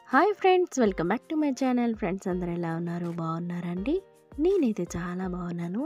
hi friends welcome back to my channel friends అందరు ఎలా ఉన్నారు బాగున్నారండి నేనైతే చాలా బాగున్నాను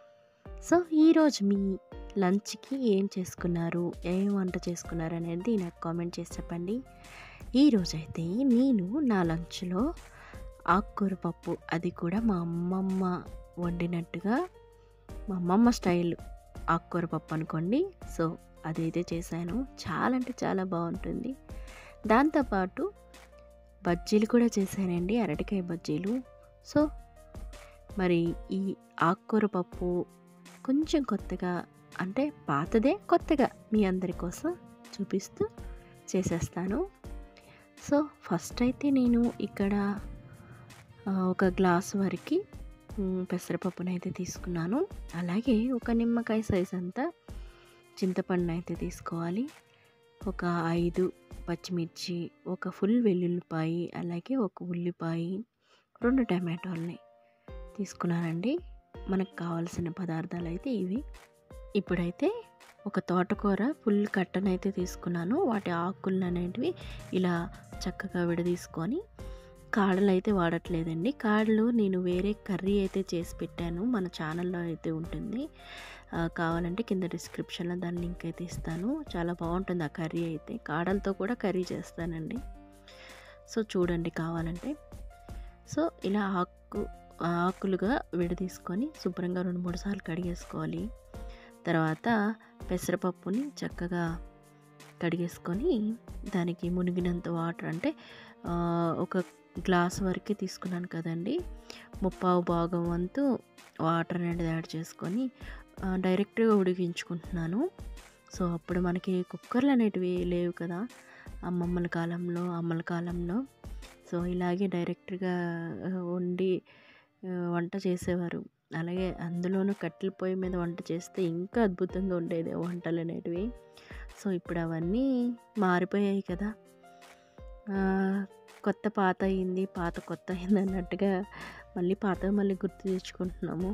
సో ఈరోజు మీ లంచ్కి ఏం చేసుకున్నారు ఏం వంట చేసుకున్నారు అనేది నాకు కామెంట్ చేసి చెప్పండి ఈరోజు అయితే నేను నా లంచ్లో ఆకుకూర పప్పు అది కూడా మా అమ్మమ్మ వండినట్టుగా మా అమ్మమ్మ స్టైల్ ఆకుకూర పప్పు అనుకోండి సో అదైతే చేశాను చాలా అంటే చాలా బాగుంటుంది దాంతోపాటు బజ్జీలు కూడా చేశానండి అరటికాయ బజ్జీలు సో మరి ఈ ఆకుకూర పప్పు కొంచెం కొత్తగా అంటే పాతదే కొత్తగా మీ అందరి కోసం చూపిస్తూ చేసేస్తాను సో ఫస్ట్ అయితే నేను ఇక్కడ ఆ, ఒక గ్లాస్ వరకు మ్, పెసరపప్పును అయితే తీసుకున్నాను అలాగే ఒక నిమ్మకాయ సైజ్ అంతా చింతపండు అయితే తీసుకోవాలి ఒక ఐదు పచ్చిమిర్చి ఒక ఫుల్ వెల్లుల్లిపాయ అలాగే ఒక ఉల్లిపాయ రెండు టమాటోల్ని తీసుకున్నానండి మనకు కావాల్సిన పదార్థాలు అయితే ఇవి ఇప్పుడైతే ఒక తోటకూర ఫుల్ కట్టను అయితే తీసుకున్నాను వాటి ఆకులు అనేటివి ఇలా చక్కగా విడదీసుకొని కాడలు అయితే వాడట్లేదండి కాడలు నేను వేరే కర్రీ అయితే చేసి పెట్టాను మన ఛానల్లో అయితే ఉంటుంది ఆ, కావాలంటే కింద డిస్క్రిప్షన్లో దాని లింక్ అయితే ఇస్తాను చాలా బాగుంటుంది ఆ కర్రీ అయితే కాడలతో కూడా కర్రీ చేస్తానండి సో చూడండి కావాలంటే సో ఇలా ఆకు ఆకులుగా విడదీసుకొని శుభ్రంగా రెండు మూడు సార్లు కడిగేసుకోవాలి తర్వాత పెసరపప్పుని చక్కగా కడిగేసుకొని దానికి మునిగినంత వాటర్ అంటే ఆ, ఒక గ్లాస్ వరకే తీసుకున్నాను కదండి ముప్పావు భాగం వంతు వాటర్ అనేది యాడ్ చేసుకొని ఆ, డైరెక్ట్గా ఉడికించుకుంటున్నాను సో అప్పుడు మనకి కుక్కర్లు అనేటివి లేవు కదా అమ్మమ్మల కాలంలో అమ్మల కాలంలో సో ఇలాగే డైరెక్ట్గా ఆ, వండి ఆ, వంట చేసేవారు అలాగే అందులోనూ కట్టెల పొయ్యి మీద వంట చేస్తే ఇంకా అద్భుతంగా ఉండేది ఆ వంటలు అనేటివి సో ఇప్పుడు అవన్నీ మారిపోయాయి కదా ఆ, కొత్త పాత అయింది పాత కొత్త అయింది అన్నట్టుగా మళ్ళీ పాత మళ్ళీ గుర్తు తెచ్చుకుంటున్నాము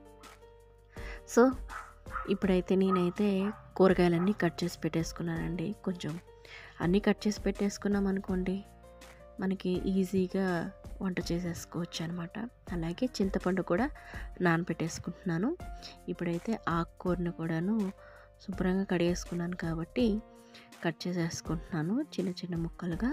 సో ఇప్పుడైతే నేనైతే కూరగాయలన్నీ కట్ చేసి పెట్టేసుకున్నానండి కొంచెం అన్నీ కట్ చేసి పెట్టేసుకున్నాం అనుకోండి మనకి ఈజీగా వంట చేసేసుకోవచ్చు అనమాట అలాగే చింతపండు కూడా నానబెట్టేసుకుంటున్నాను ఇప్పుడైతే ఆకుకూరను కూడాను శుభ్రంగా కడిగేసుకున్నాను కాబట్టి కట్ చేసేసుకుంటున్నాను చిన్న చిన్న ముక్కలుగా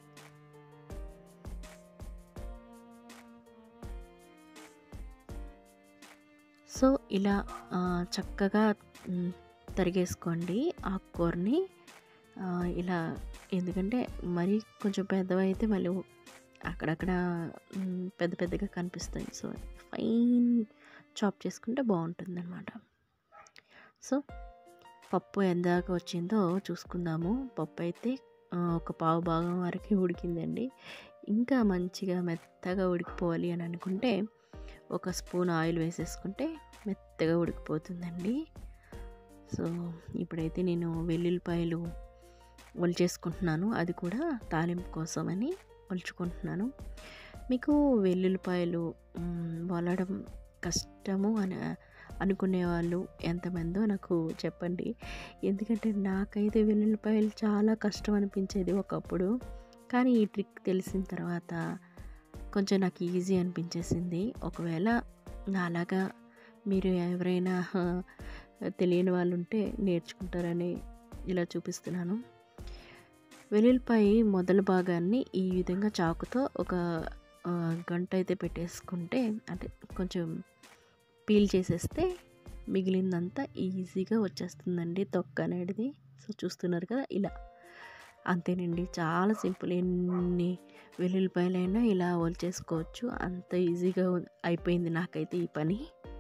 సో ఇలా ఆ, చక్కగా మ్, తరిగేసుకోండి ఆకుకూరని ఆ, ఇలా ఎందుకంటే మరీ కొంచెం పెద్దవైతే మళ్ళీ అక్కడక్కడ మ్, పెద్ద పెద్దగా కనిపిస్తాయి సో ఫైన్ చాప్ చేసుకుంటే బాగుంటుంది అనమాట సో పప్పు ఎందాక వచ్చిందో చూసుకుందాము పప్పు అయితే ఆ, ఒక పావు భాగం వరకు ఉడికిందండి ఇంకా మంచిగా మెత్తగా ఉడికిపోవాలి అని అనుకుంటే ఒక స్పూన్ ఆయిల్ వేసేసుకుంటే మెత్తగా ఉడికిపోతుందండి సో ఇప్పుడైతే నేను వెల్లుల్లిపాయలు ఒలిచేసుకుంటున్నాను అది కూడా తాలింపు కోసం అని ఒలుచుకుంటున్నాను మీకు వెల్లుల్లిపాయలు మ్, వలడం కష్టము అని అనుకునే వాళ్ళు ఎంతమందో నాకు చెప్పండి ఎందుకంటే నాకైతే వెల్లుల్లిపాయలు చాలా కష్టం అనిపించేది ఒకప్పుడు కానీ ఈ ట్రిక్ తెలిసిన తర్వాత కొంచెం నాకు ఈజీ అనిపించేసింది ఒకవేళ నాలాగా మీరు ఎవరైనా ఆ, తెలియని వాళ్ళు ఉంటే నేర్చుకుంటారని ఇలా చూపిస్తున్నాను వెల్లుల్లిపాయ మొదల భాగాన్ని ఈ విధంగా చాకుతో ఒక ఆ, గంట అయితే పెట్టేసుకుంటే అంటే కొంచెం పీల్ చేసేస్తే మిగిలిందంతా ఈజీగా వచ్చేస్తుందండి తొక్క అనేది సో చూస్తున్నారు కదా ఇలా అంతేనండి చాలా సింపుల్ ఎన్ని వెల్లుల్లిపాయలైనా ఇలా చేసుకోవచ్చు అంత ఈజీగా ఉ- అయిపోయింది నాకైతే ఈ పని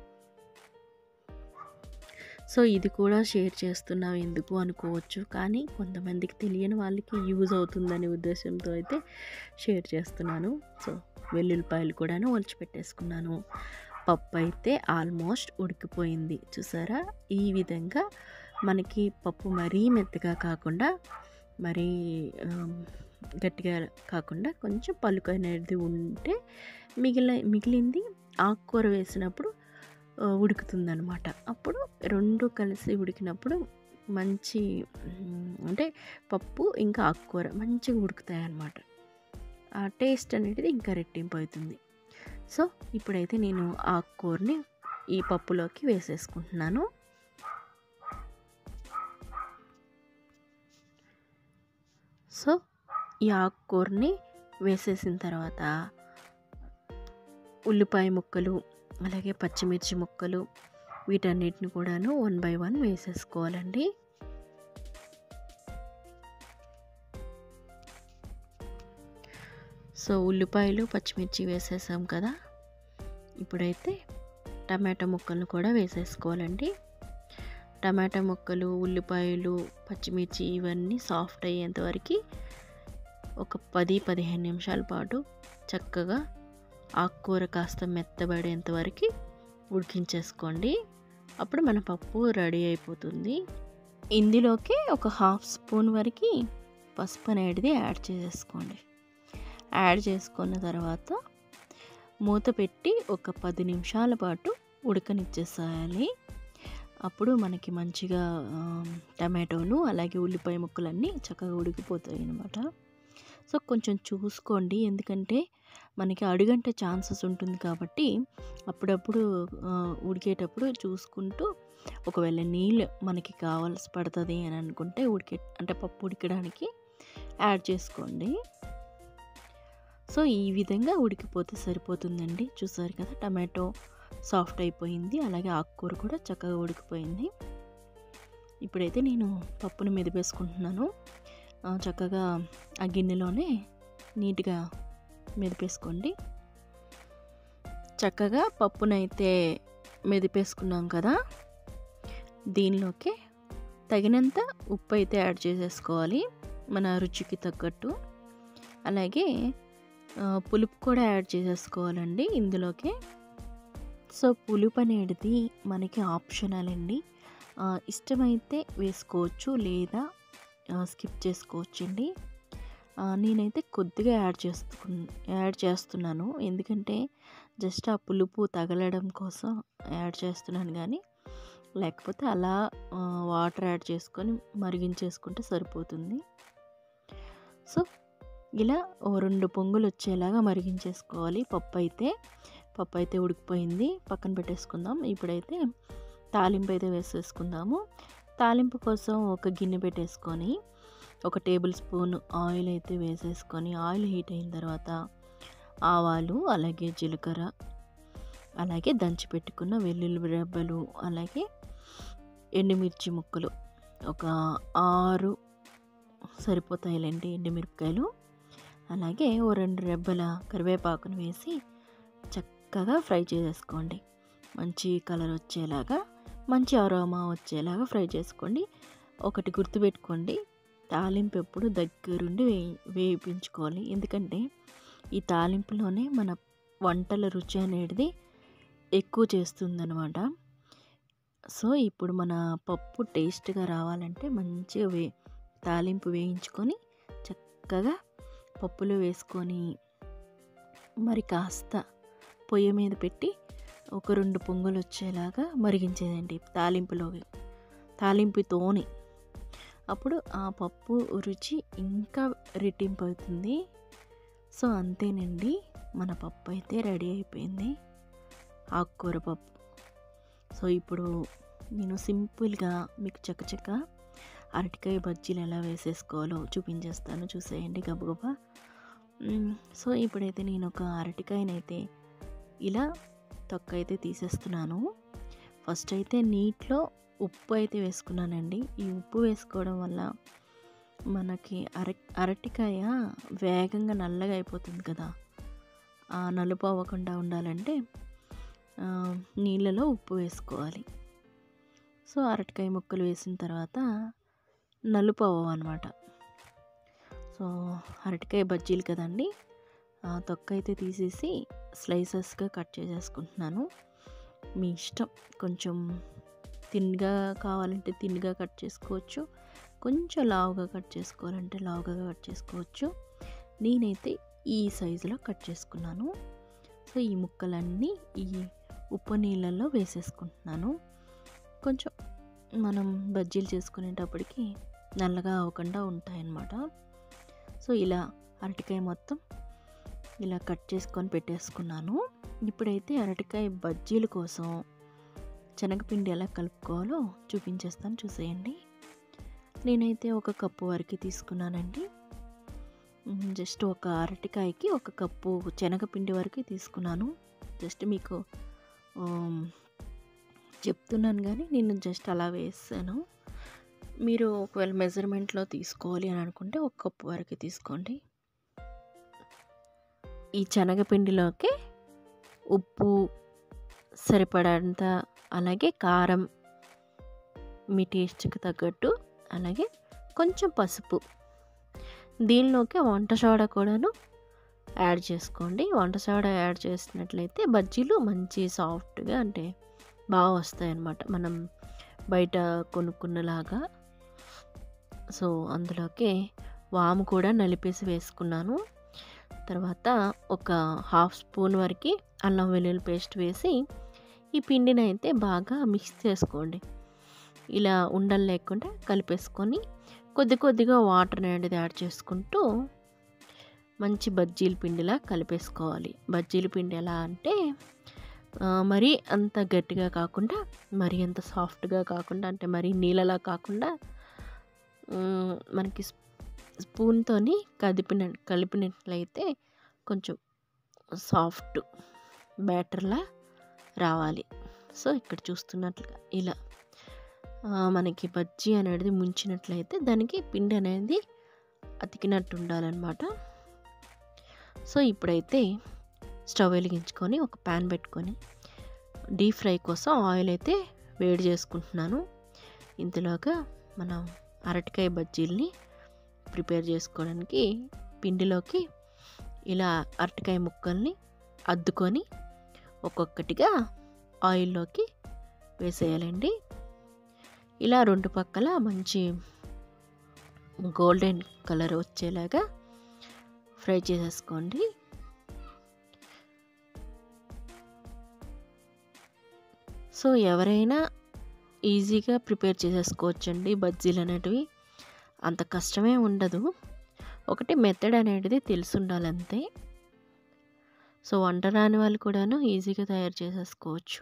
సో ఇది కూడా షేర్ చేస్తున్నావు ఎందుకు అనుకోవచ్చు కానీ కొంతమందికి తెలియని వాళ్ళకి యూజ్ అవుతుందనే ఉద్దేశంతో అయితే షేర్ చేస్తున్నాను సో వెల్లుల్లిపాయలు కూడాను ఒలిచిపెట్టేసుకున్నాను పప్పు అయితే ఆల్మోస్ట్ ఉడికిపోయింది చూసారా ఈ విధంగా మనకి పప్పు మరీ మెత్తగా కాకుండా మరీ ఆమ్, గట్టిగా కాకుండా కొంచెం పలుకు అనేది ఉంటే మిగిలిన మిగిలింది ఆకుకూర వేసినప్పుడు ఉడుకుతుంది అనమాట అప్పుడు రెండు కలిసి ఉడికినప్పుడు మంచి మ్, అంటే పప్పు ఇంకా ఆకుకూర మంచిగా ఉడుకుతాయి అన్నమాట ఆ టేస్ట్ అనేది ఇంకా రెట్టింపు అవుతుంది సో ఇప్పుడైతే నేను ఆకుకూరని ఈ పప్పులోకి వేసేసుకుంటున్నాను సో ఈ ఆకుకూరని వేసేసిన తర్వాత ఉల్లిపాయ ముక్కలు అలాగే పచ్చిమిర్చి ముక్కలు వీటన్నిటిని కూడాను వన్ బై వన్ వేసేసుకోవాలండి సో ఉల్లిపాయలు పచ్చిమిర్చి వేసేసాం కదా ఇప్పుడైతే టమాటా ముక్కలను కూడా వేసేసుకోవాలండి టమాటా ముక్కలు ఉల్లిపాయలు పచ్చిమిర్చి ఇవన్నీ సాఫ్ట్ అయ్యేంత వరకు ఒక పది పదిహేను నిమిషాల పాటు చక్కగా ఆకుకూర కాస్త మెత్తబడేంత వరకు ఉడికించేసుకోండి అప్పుడు మన పప్పు రెడీ అయిపోతుంది ఇందులోకి ఒక హాఫ్ స్పూన్ వరకు పసుపు అనేది యాడ్ చేసేసుకోండి యాడ్ చేసుకున్న తర్వాత మూత పెట్టి ఒక పది నిమిషాల పాటు ఉడకనిచ్చేసేయాలి అప్పుడు మనకి మంచిగా టమాటోలు అలాగే ఉల్లిపాయ ముక్కలన్నీ చక్కగా ఉడికిపోతాయి అన్నమాట సో కొంచెం చూసుకోండి ఎందుకంటే మనకి అడుగంటే ఛాన్సెస్ ఉంటుంది కాబట్టి అప్పుడప్పుడు ఉడికేటప్పుడు చూసుకుంటూ ఒకవేళ నీళ్ళు మనకి కావాల్సి పడుతుంది అని అనుకుంటే ఉడికే అంటే పప్పు ఉడకడానికి యాడ్ చేసుకోండి సో ఈ విధంగా ఉడికిపోతే సరిపోతుందండి చూసారు కదా టమాటో సాఫ్ట్ అయిపోయింది అలాగే ఆకుకూర కూడా చక్కగా ఉడికిపోయింది ఇప్పుడైతే నేను పప్పుని మెదిపేసుకుంటున్నాను చక్కగా ఆ గిన్నెలోనే నీట్గా మెదిపేసుకోండి చక్కగా పప్పునైతే మెదిపేసుకున్నాం కదా దీనిలోకి తగినంత ఉప్పు అయితే యాడ్ చేసేసుకోవాలి మన రుచికి తగ్గట్టు అలాగే పులుపు కూడా యాడ్ చేసేసుకోవాలండి ఇందులోకి సో పులుపు అనేది మనకి ఆప్షనల్ అండి ఇష్టమైతే వేసుకోవచ్చు లేదా స్కిప్ చేసుకోవచ్చండి నేనైతే కొద్దిగా యాడ్ చేస్తు యాడ్ చేస్తున్నాను ఎందుకంటే జస్ట్ ఆ పులుపు తగలడం కోసం యాడ్ చేస్తున్నాను కానీ లేకపోతే అలా వాటర్ యాడ్ చేసుకొని మరిగించేసుకుంటే సరిపోతుంది సో ఇలా ఓ రెండు పొంగులు వచ్చేలాగా మరిగించేసుకోవాలి పప్పు అయితే పప్పు అయితే ఉడికిపోయింది పక్కన పెట్టేసుకుందాం ఇప్పుడైతే తాలింపు అయితే వేసేసుకుందాము తాలింపు కోసం ఒక గిన్నె పెట్టేసుకొని ఒక టేబుల్ స్పూన్ ఆయిల్ అయితే వేసేసుకొని ఆయిల్ హీట్ అయిన తర్వాత ఆవాలు అలాగే జీలకర్ర అలాగే దంచి పెట్టుకున్న వెల్లుల్లి రెబ్బలు అలాగే ఎండుమిర్చి ముక్కలు ఒక ఆరు సరిపోతాయిలేండి ఎండుమిరపకాయలు అలాగే ఓ రెండు రెబ్బల కరివేపాకును వేసి చక్కగా ఫ్రై చేసేసుకోండి మంచి కలర్ వచ్చేలాగా మంచి అరోమా వచ్చేలాగా ఫ్రై చేసుకోండి ఒకటి గుర్తుపెట్టుకోండి తాలింపు ఎప్పుడు దగ్గరుండి వే వేయించుకోవాలి ఎందుకంటే ఈ తాలింపులోనే మన వంటల రుచి అనేది ఎక్కువ చేస్తుందనమాట సో ఇప్పుడు మన పప్పు టేస్ట్గా రావాలంటే మంచిగా వే తాలింపు వేయించుకొని చక్కగా పప్పులో వేసుకొని మరి కాస్త పొయ్యి మీద పెట్టి ఒక రెండు పొంగులు వచ్చేలాగా మరిగించేదండి తాలింపులో తాలింపుతోని అప్పుడు ఆ పప్పు రుచి ఇంకా రెట్టింపు అవుతుంది సో అంతేనండి మన పప్పు అయితే రెడీ అయిపోయింది ఆకుకూర పప్పు సో ఇప్పుడు నేను సింపుల్గా మీకు చక్కచక్క అరటికాయ బజ్జీలు ఎలా వేసేసుకోవాలో చూపించేస్తాను చూసేయండి గబగబా సో ఇప్పుడైతే నేను ఒక అరటికాయనైతే ఇలా తొక్క అయితే తీసేస్తున్నాను ఫస్ట్ అయితే నీటిలో ఉప్పు అయితే వేసుకున్నానండి ఈ ఉప్పు వేసుకోవడం వల్ల మనకి అర అరటికాయ వేగంగా నల్లగా అయిపోతుంది కదా ఆ నలుపు అవ్వకుండా ఉండాలంటే నీళ్ళలో ఉప్పు వేసుకోవాలి సో అరటికాయ ముక్కలు వేసిన తర్వాత నలుపు అవ్వనమాట సో అరటికాయ బజ్జీలు కదండి తొక్క అయితే తీసేసి స్లైసెస్గా కట్ చేసేసుకుంటున్నాను మీ ఇష్టం కొంచెం తిన్గా కావాలంటే తిన్గా కట్ చేసుకోవచ్చు కొంచెం లావుగా కట్ చేసుకోవాలంటే లావుగా కట్ చేసుకోవచ్చు నేనైతే ఈ సైజులో కట్ చేసుకున్నాను సో ఈ ముక్కలన్నీ ఈ ఉప్పు నీళ్ళల్లో వేసేసుకుంటున్నాను కొంచెం మనం బజ్జీలు చేసుకునేటప్పటికి నల్లగా అవ్వకుండా ఉంటాయన్నమాట సో ఇలా అరటికాయ మొత్తం ఇలా కట్ చేసుకొని పెట్టేసుకున్నాను ఇప్పుడైతే అరటికాయ బజ్జీల కోసం శనగపిండి ఎలా కలుపుకోవాలో చూపించేస్తాను చూసేయండి నేనైతే ఒక కప్పు వరకు తీసుకున్నానండి మ్, జస్ట్ ఒక అరటికాయకి ఒక కప్పు శనగపిండి వరకు తీసుకున్నాను జస్ట్ మీకు ఆమ్, చెప్తున్నాను కానీ నేను జస్ట్ అలా వేసాను మీరు ఒకవేళ మెజర్మెంట్లో తీసుకోవాలి అని అనుకుంటే ఒక కప్పు వరకు తీసుకోండి ఈ శనగపిండిలోకి ఉప్పు సరిపడంత అలాగే కారం మీ టేస్ట్కి తగ్గట్టు అలాగే కొంచెం పసుపు దీనిలోకి వంట సోడా కూడాను యాడ్ చేసుకోండి వంట సోడా యాడ్ చేసినట్లయితే బజ్జీలు మంచి సాఫ్ట్గా అంటే బాగా వస్తాయి అన్నమాట మనం బయట కొనుక్కున్నలాగా సో అందులోకి వాము కూడా నలిపేసి వేసుకున్నాను తర్వాత ఒక హాఫ్ స్పూన్ వరకు అల్లం వెల్లుల్లి పేస్ట్ వేసి ఈ పిండిని అయితే బాగా మిక్స్ చేసుకోండి ఇలా ఉండలు లేకుండా కలిపేసుకొని కొద్ది కొద్దిగా వాటర్ అనేది యాడ్ చేసుకుంటూ మంచి బజ్జీల పిండిలా కలిపేసుకోవాలి బజ్జీల పిండి ఎలా అంటే ఆ, మరీ అంత గట్టిగా కాకుండా మరీ అంత సాఫ్ట్గా కాకుండా అంటే మరీ నీళ్ళలా కాకుండా మ్, మనకి స్పూ- స్పూన్తోని కదిపిన కలిపినట్లయితే కొంచెం సాఫ్ట్ బ్యాటర్లా రావాలి సో ఇక్కడ చూస్తున్నట్లుగా ఇలా ఆ, మనకి బజ్జీ అనేది ముంచినట్లయితే దానికి పిండి అనేది అతికినట్టు ఉండాలన్నమాట సో ఇప్పుడైతే స్టవ్ వెలిగించుకొని ఒక ప్యాన్ పెట్టుకొని డీప్ ఫ్రై కోసం ఆయిల్ అయితే వేడి చేసుకుంటున్నాను ఇంతలోగా మనం అరటికాయ బజ్జీల్ని ప్రిపేర్ చేసుకోవడానికి పిండిలోకి ఇలా అరటికాయ ముక్కల్ని అద్దుకొని ఒక్కొక్కటిగా ఆయిల్లోకి వేసేయాలండి ఇలా రెండు పక్కల మంచి గోల్డెన్ కలర్ వచ్చేలాగా ఫ్రై చేసేసుకోండి సో ఎవరైనా ఈజీగా ప్రిపేర్ చేసేసుకోవచ్చండి బజ్జీలు అనేటివి అంత కష్టమే ఉండదు ఒకటి మెథడ్ అనేది తెలిసి ఉండాలి అంతే సో వంట రాని వాళ్ళు కూడాను ఈజీగా తయారు చేసేసుకోవచ్చు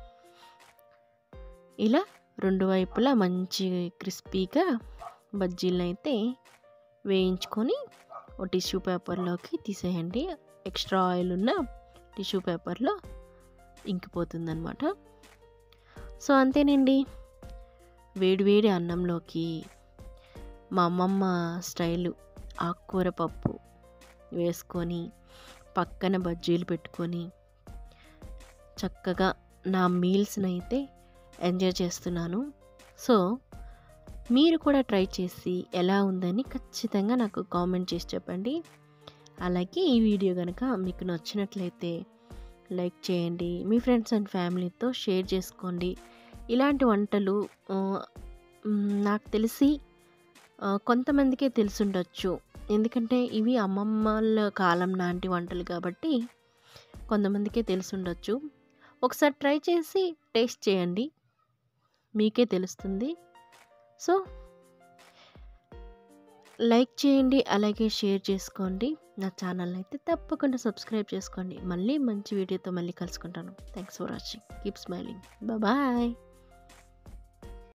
ఇలా రెండు వైపులా మంచి క్రిస్పీగా బజ్జీలను అయితే వేయించుకొని ఒక టిష్యూ పేపర్లోకి తీసేయండి ఎక్స్ట్రా ఆయిల్ ఉన్న టిష్యూ పేపర్లో ఇంకిపోతుందన్నమాట సో అంతేనండి వేడివేడి అన్నంలోకి మా అమ్మమ్మ స్టైలు ఆకుకూర పప్పు వేసుకొని పక్కన బజ్జీలు పెట్టుకొని చక్కగా నా మీల్స్ని అయితే ఎంజాయ్ చేస్తున్నాను సో మీరు కూడా ట్రై చేసి ఎలా ఉందని ఖచ్చితంగా నాకు కామెంట్ చేసి చెప్పండి అలాగే ఈ వీడియో కనుక మీకు నచ్చినట్లయితే లైక్ చేయండి మీ ఫ్రెండ్స్ అండ్ ఫ్యామిలీతో షేర్ చేసుకోండి ఇలాంటి వంటలు ఆ, మ్, నాకు తెలిసి ఆ, కొంతమందికే తెలిసుండొచ్చు ఎందుకంటే ఇవి అమ్మమ్మల కాలం నాటి వంటలు కాబట్టి కొంతమందికే తెలిసుండొచ్చు ఒకసారి ట్రై చేసి టేస్ట్ చేయండి మీకే తెలుస్తుంది సో లైక్ చేయండి అలాగే షేర్ చేసుకోండి నా ఛానల్ అయితే తప్పకుండా సబ్స్క్రైబ్ చేసుకోండి మళ్ళీ మంచి వీడియోతో మళ్ళీ కలుసుకుంటాను thanks for watching keep smiling bye